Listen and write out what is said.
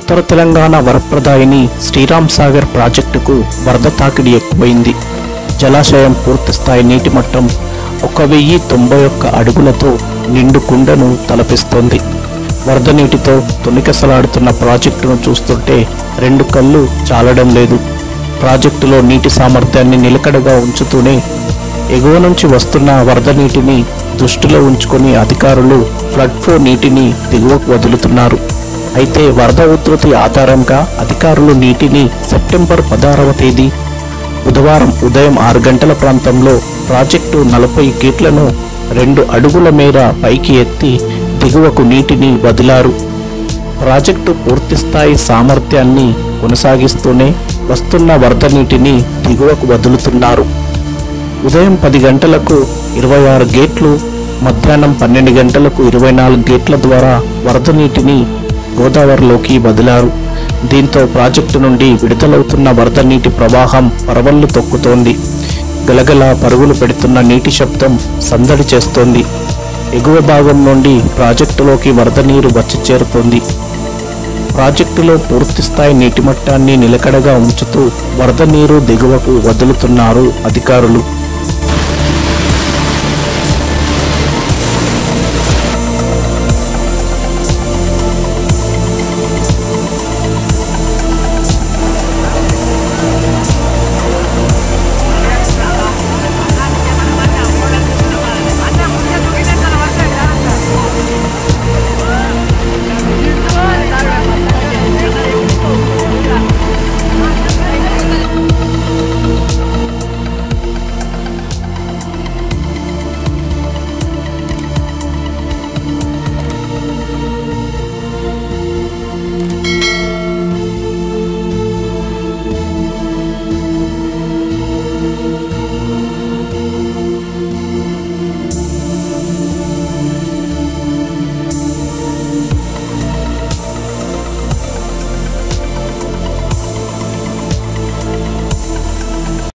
ఉత్తర తెలంగాణ వరప్రదాయిని శ్రీరామ్ సాగర్ ప్రాజెక్టుకు వరద తాకిడి ఎక్కువైంది జలాశయం పూర్తిస్థాయి నీటి మట్టం ఒక వెయ్యి తొంభై ఒక్క అడుగులతో నిండు కుండను తలపిస్తోంది వరద నీటితో తొణికసలాడుతున్న ప్రాజెక్టును చూస్తుంటే రెండు కళ్ళు చాలడం లేదు ప్రాజెక్టులో నీటి సామర్థ్యాన్ని నిలకడగా ఉంచుతూనే ఎగువ నుంచి వస్తున్న వరద నీటిని దృష్టిలో ఉంచుకొని అధికారులు ఫ్లడ్ ఫ్లో నీటిని దిగువకు వదులుతున్నారు అయితే వరద ఉధృతి ఆధారంగా అధికారులు నీటిని సెప్టెంబర్ పదహారవ తేదీ బుధవారం ఉదయం ఆరు గంటల ప్రాంతంలో ప్రాజెక్టు నలభై గేట్లను రెండు అడుగుల మేర పైకి ఎత్తి దిగువకు నీటిని వదిలారు ప్రాజెక్టు పూర్తిస్థాయి సామర్థ్యాన్ని కొనసాగిస్తూనే వస్తున్న వరద నీటిని దిగువకు వదులుతున్నారు ఉదయం పది గంటలకు ఇరవై ఆరు గేట్లు మధ్యాహ్నం పన్నెండు గంటలకు ఇరవై నాలుగు గేట్ల ద్వారా వరద నీటిని గోదావరిలోకి వదిలారు దీంతో ప్రాజెక్టు నుండి విడుదలవుతున్న వరద నీటి ప్రవాహం పరవళ్లు తొక్కుతోంది గలగల పరుగులు పెడుతున్న నీటి శబ్దం సందడి చేస్తోంది ఎగువ భాగం నుండి ప్రాజెక్టులోకి వరద నీరు వచ్చి చేరుతోంది ప్రాజెక్టులో పూర్తిస్థాయి నీటి మట్టాన్ని నిలకడగా ఉంచుతూ వరద నీరు దిగువకు వదులుతున్నారు అధికారులు